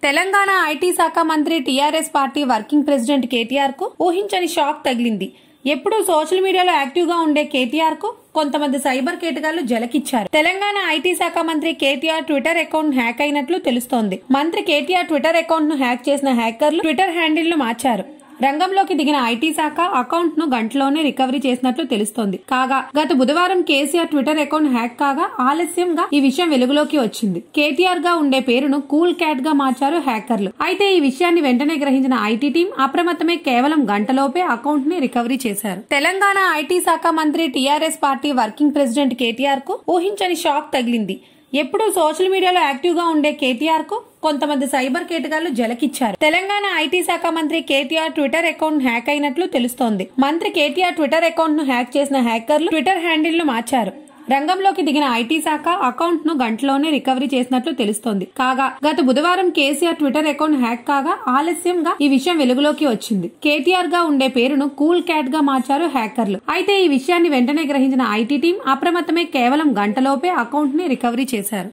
Telangana IT శాఖ మంత్రి TRS party working president KTR కు ఊహించని షాక్ తగిలింది ఎప్పుడూ సోషల్ మీడియాలో యాక్టివ్ గా ఉండే కేటీఆర్ కు కొంతమంది సైబర్ కేటగాళ్లు జలకిచ్చారు తెలంగాణ ఐటీ శాఖ మంత్రి కేటీఆర్ ట్విట్టర్ అకౌంట్ హ్యాక్ అయినట్లు తెలుస్తోంది మంత్రి కేటీఆర్ ట్విట్టర్ అకౌంట్ ను హ్యాక్ చేసిన హ్యాకర్లు ట్విట్టర్ హ్యాండిల్ ను మార్చారు రంగంలోకి దిగిన ఐటీ శాఖ అకౌంట్ ను గంటలోనే రికవరీ చేసినట్లు తెలుస్తోంది కాగా గత బుధవారం కేసీఆర్ ట్విట్టర్ అకౌంట్ హ్యాక్ కాగా ఆలస్యంగా ఈ విషయం వెలుగులోకి వచ్చింది కేటీఆర్ గా ఉండే పేరును కూల్ క్యాట్ గా మార్చారు హ్యాకర్లు అయితే ఈ విషయాన్ని వెంటనే గ్రహించిన ఐటీ టీం అప్రమత్తమే కేవలం గంటలోపే అకౌంట్ ని రికవరీ చేశారు తెలంగాణ ఐటీ శాఖ మంత్రి TRS party working president KTR కు ఊహించని షాక్ తగిలింది ఎప్పుడూ సోషల్ మీడియాలో యాక్టివ్ గా ఉండే కేటీఆర్ కు కొంతమంది సైబర్ కేటగాళ్లు జలకిచ్చారు తెలంగాణ ఐటీ శాఖ మంత్రి కేటీఆర్ ట్విట్టర్ అకౌంట్ హ్యాక్ అయినట్లు తెలుస్తోంది మంత్రి కేటీఆర్ ట్విట్టర్ అకౌంట్ ను హ్యాక్ చేసిన హ్యాకర్లు ట్విట్టర్ హ్యాండిల్ ను మార్చారు రంగంలోకి దిగిన ఐటీ శాఖ అకౌంట్ ను గంటలోనే రికవరీ చేసినట్లు తెలుస్తోంది కాగా గత బుధవారం కేసీఆర్ ట్విట్టర్ అకౌంట్ హ్యాక్ కాగా ఆలస్యంగా ఈ విషయం వెలుగులోకి వచ్చింది కేటీఆర్ గా ఉండే పేరును కూల్ క్యాట్ గా మార్చారు హ్యాకర్లు అయితే ఈ విషయాన్ని వెంటనే గ్రహించిన ఐటీ టీం అప్రమత్తమే కేవలం గంటలోపే అకౌంట్ ని రికవరీ చేశారు